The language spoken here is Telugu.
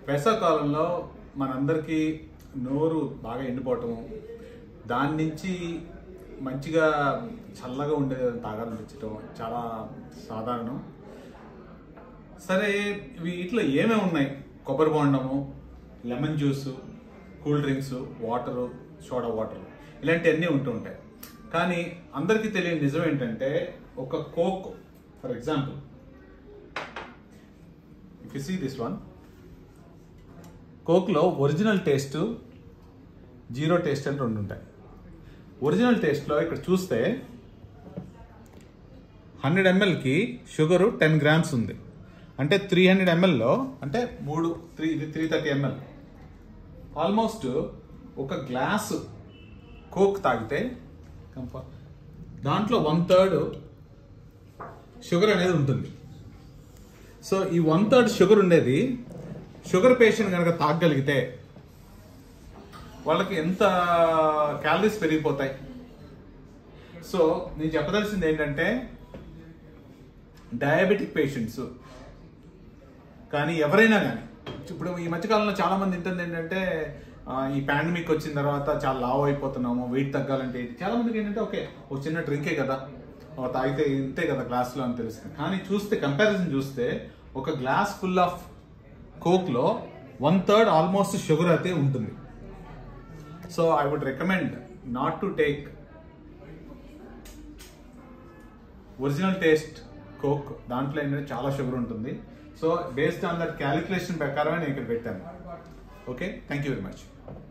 వేసవకాలంలో మనందరికీ నోరు బాగా ఎండిపోవటము దాని నుంచి మంచిగా చల్లగా ఉండేది తాగాలనిపించడం చాలా సాధారణం సరే వీటిలో ఏమేమి ఉన్నాయి కొబ్బరి బొండము lemon juice cool drinks water soda water ఇలాంటివన్నీ ఉంటూ ఉంటాయి కానీ అందరికీ తెలియని నిజం ఏంటంటే ఒక Coke for example if you see this one కోక్లో ఒరిజినల్ టేస్ట్ జీరో టేస్ట్ అని రెండు ఉంటాయి ఒరిజినల్ టేస్ట్లో ఇక్కడ చూస్తే హండ్రెడ్ ఎంఎల్కి షుగరు టెన్ గ్రామ్స్ ఉంది అంటే త్రీ హండ్రెడ్ ఎంఎల్లో అంటే మూడు త్రీ ఇది త్రీ థర్టీ ఎంఎల్ ఆల్మోస్ట్ ఒక గ్లాస్ కోక్ తాగితే కంప- దాంట్లో వన్ థర్డ్ షుగర్ అనేది ఉంటుంది సో ఈ వన్ థర్డ్ షుగర్ ఉండేది షుగర్ పేషెంట్ కనుక తాగగలిగితే వాళ్ళకి ఎంత క్యాలరీస్ పెరిగిపోతాయి సో నేను చెప్పదలసింది ఏంటంటే డయాబెటిక్ పేషెంట్స్ కానీ ఎవరైనా కానీ ఇప్పుడు ఈ మధ్యకాలంలో చాలా మంది తింటుంది ఏంటంటే ఆ, ఈ పాండమిక్ వచ్చిన తర్వాత చాలా లావ్ అయిపోతున్నాము వెయిట్ తగ్గాలంటే ఇది. చాలా మందికి ఏంటంటే ఓకే ఒక చిన్న డ్రింకే కదా ఓ తాగితే ఇంతే కదా గ్లాస్లో అని తెలుస్తుంది కానీ చూస్తే కంపారిజన్ చూస్తే ఒక గ్లాస్ ఫుల్ ఆఫ్ కోక్లో వన్ థర్డ్ ఆల్మోస్ట్ షుగర్ అయితే ఉంటుంది so I would recommend not to take original taste Coke దాంట్లో ఏంటంటే చాలా షుగర్ ఉంటుంది so based on that calculation ప్రకారమే నేను ఇక్కడ పెట్టాను okay thank you very much